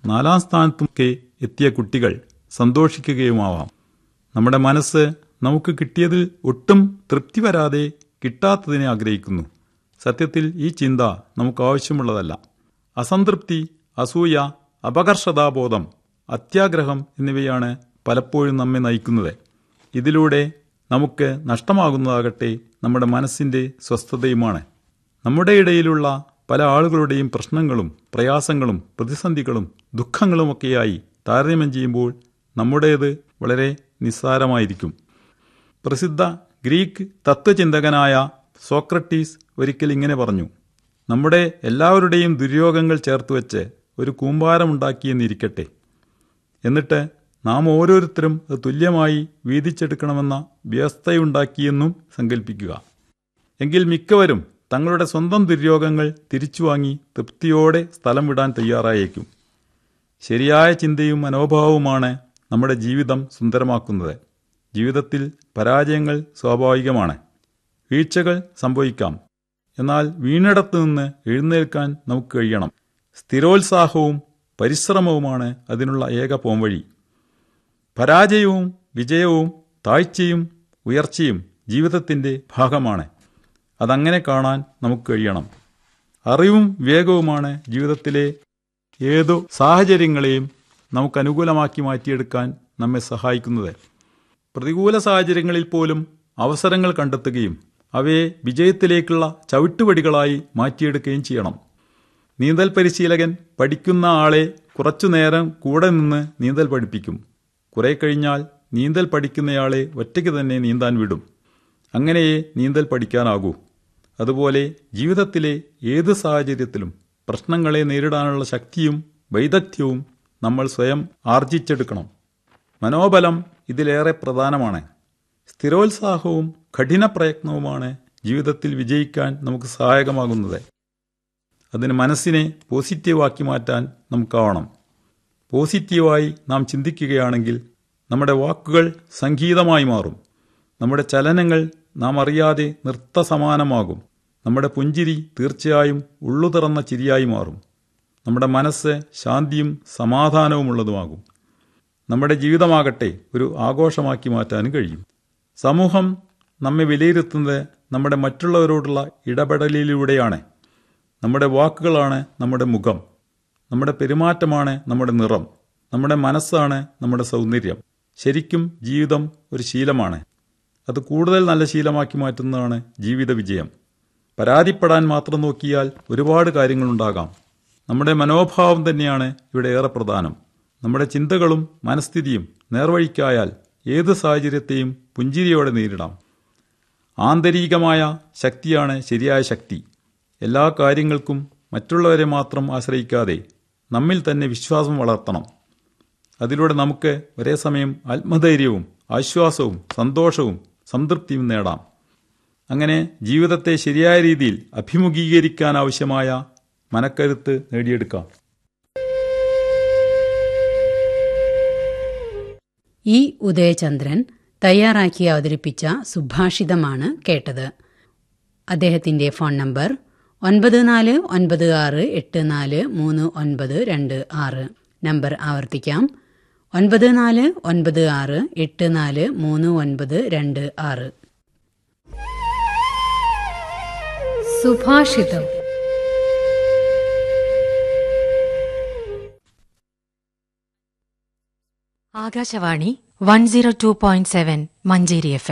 നാലാം സ്ഥാനത്തൊക്കെ എത്തിയ കുട്ടികൾ സന്തോഷിക്കുകയുമാവാം നമ്മുടെ മനസ്സ് നമുക്ക് കിട്ടിയതിൽ ഒട്ടും തൃപ്തി വരാതെ കിട്ടാത്തതിനെ ആഗ്രഹിക്കുന്നു സത്യത്തിൽ ഈ ചിന്ത നമുക്ക് ആവശ്യമുള്ളതല്ല അസംതൃപ്തി അസൂയ അപകർഷതാബോധം അത്യാഗ്രഹം എന്നിവയാണ് പലപ്പോഴും നമ്മെ നയിക്കുന്നത് ഇതിലൂടെ നമുക്ക് നഷ്ടമാകുന്നതാകട്ടെ നമ്മുടെ മനസ്സിന്റെ സ്വസ്ഥതയുമാണ് നമ്മുടെ ഇടയിലുള്ള പല ആളുകളുടെയും പ്രശ്നങ്ങളും പ്രയാസങ്ങളും പ്രതിസന്ധികളും ദുഃഖങ്ങളുമൊക്കെയായി താരതമ്യം ചെയ്യുമ്പോൾ നമ്മുടേത് വളരെ നിസ്സാരമായിരിക്കും പ്രസിദ്ധ ഗ്രീക്ക് തത്വചിന്തകനായ സോക്രട്ടീസ് ഒരിക്കൽ ഇങ്ങനെ പറഞ്ഞു നമ്മുടെ എല്ലാവരുടെയും ദുര്യോഗങ്ങൾ ചേർത്തുവെച്ച് ഒരു കൂമ്പാരമുണ്ടാക്കിയെന്നിരിക്കട്ടെ എന്നിട്ട് നാം ഓരോരുത്തരും അത് തുല്യമായി വീതിച്ചെടുക്കണമെന്ന വ്യവസ്ഥയുണ്ടാക്കിയെന്നും സങ്കല്പിക്കുക എങ്കിൽ മിക്കവരും തങ്ങളുടെ സ്വന്തം ദുര്യോഗങ്ങൾ തിരിച്ചുവാങ്ങി തൃപ്തിയോടെ സ്ഥലം വിടാൻ തയ്യാറായേക്കും ശരിയായ ചിന്തയും മനോഭാവവുമാണ് നമ്മുടെ ജീവിതം സുന്ദരമാക്കുന്നത് ജീവിതത്തിൽ പരാജയങ്ങൾ സ്വാഭാവികമാണ് വീഴ്ചകൾ സംഭവിക്കാം എന്നാൽ വീണിടത്തു നിന്ന് എഴുന്നേൽക്കാൻ നമുക്ക് കഴിയണം സ്ഥിരോത്സാഹവും പരിശ്രമവുമാണ് അതിനുള്ള ഏക പോംവഴി പരാജയവും വിജയവും താഴ്ചയും ഉയർച്ചയും ജീവിതത്തിന്റെ ഭാഗമാണ് അതങ്ങനെ കാണാൻ നമുക്ക് കഴിയണം അറിവും വിവേകവുമാണ് ജീവിതത്തിലെ ഏതു സാഹചര്യങ്ങളെയും നമുക്ക് അനുകൂലമാക്കി മാറ്റിയെടുക്കാൻ നമ്മെ സഹായിക്കുന്നത് പ്രതികൂല സാഹചര്യങ്ങളിൽ പോലും അവസരങ്ങൾ കണ്ടെത്തുകയും അവയെ വിജയത്തിലേക്കുള്ള ചവിട്ടുപടികളായി മാറ്റിയെടുക്കുകയും ചെയ്യണം നീന്തൽ പരിശീലകൻ പഠിക്കുന്ന ആളെ കുറച്ചുനേരം കൂടെ നിന്ന് നീന്തൽ പഠിപ്പിക്കും കുറെ കഴിഞ്ഞാൽ നീന്തൽ പഠിക്കുന്നയാളെ ഒറ്റയ്ക്ക് തന്നെ നീന്താൻ വിടും അങ്ങനെയേ നീന്തൽ പഠിക്കാനാകൂ അതുപോലെ ജീവിതത്തിലെ ഏത് സാഹചര്യത്തിലും പ്രശ്നങ്ങളെ നേരിടാനുള്ള ശക്തിയും വൈദഗ്ധ്യവും നമ്മൾ സ്വയം ആർജിച്ചെടുക്കണം മനോബലം ഇതിലേറെ പ്രധാനമാണ് സ്ഥിരോത്സാഹവും കഠിന പ്രയത്നവുമാണ് ജീവിതത്തിൽ വിജയിക്കാൻ നമുക്ക് സഹായകമാകുന്നത് അതിന് മനസ്സിനെ പോസിറ്റീവാക്കി മാറ്റാൻ നമുക്കാവണം പോസിറ്റീവായി നാം ചിന്തിക്കുകയാണെങ്കിൽ നമ്മുടെ വാക്കുകൾ സംഗീതമായി മാറും നമ്മുടെ ചലനങ്ങൾ നാം അറിയാതെ നൃത്തസമാനമാകും നമ്മുടെ പുഞ്ചിരി തീർച്ചയായും ഉള്ളു തുറന്ന ചിരിയായി മാറും നമ്മുടെ മനസ്സ് ശാന്തിയും സമാധാനവുമുള്ളതുമാകും നമ്മുടെ ജീവിതമാകട്ടെ ഒരു ആഘോഷമാക്കി മാറ്റാനും കഴിയും സമൂഹം നമ്മെ വിലയിരുത്തുന്നത് നമ്മുടെ മറ്റുള്ളവരോടുള്ള ഇടപെടലിലൂടെയാണ് നമ്മുടെ വാക്കുകളാണ് നമ്മുടെ മുഖം നമ്മുടെ പെരുമാറ്റമാണ് നമ്മുടെ നിറം നമ്മുടെ മനസ്സാണ് നമ്മുടെ സൗന്ദര്യം ശരിക്കും ജീവിതം ഒരു ശീലമാണ് അത് കൂടുതൽ നല്ല ശീലമാക്കി മാറ്റുന്നതാണ് ജീവിത വിജയം പരാതിപ്പെടാൻ മാത്രം നോക്കിയാൽ ഒരുപാട് കാര്യങ്ങളുണ്ടാകാം നമ്മുടെ മനോഭാവം തന്നെയാണ് ഇവിടെ ഏറെ പ്രധാനം നമ്മുടെ ചിന്തകളും മനസ്ഥിതിയും നേർവഴിക്കായാൽ ഏത് സാഹചര്യത്തെയും പുഞ്ചിരിയോടെ നേരിടാം ആന്തരികമായ ശക്തിയാണ് ശരിയായ ശക്തി എല്ലാ കാര്യങ്ങൾക്കും മറ്റുള്ളവരെ മാത്രം ആശ്രയിക്കാതെ നമ്മിൽ തന്നെ വിശ്വാസം വളർത്തണം അതിലൂടെ നമുക്ക് ഒരേ സമയം ആത്മധൈര്യവും ആശ്വാസവും സന്തോഷവും സംതൃപ്തിയും നേടാം അങ്ങനെ ജീവിതത്തെ ശരിയായ രീതിയിൽ അഭിമുഖീകരിക്കാൻ ആവശ്യമായ മനക്കരുത്ത് നേടിയെടുക്കാം ഇ ഉദയചന്ദ്രൻ തയ്യാറാക്കി അവതരിപ്പിച്ച സുഭാഷിതമാണ് കേട്ടത് അദ്ദേഹത്തിന്റെ ഫോൺ നമ്പർ ഒൻപത് നാല് ഒൻപത് ആറ് എട്ട് നാല് മൂന്ന് ഒൻപത് രണ്ട് ആറ് നമ്പർ ആവർത്തിക്കാം ഒൻപത് നാല് ഒൻപത് ആറ് എട്ട് നാല് മൂന്ന് ഒൻപത് രണ്ട് ആറ് സുഭാഷിതം Akashvani one zero two point seven Manjeri F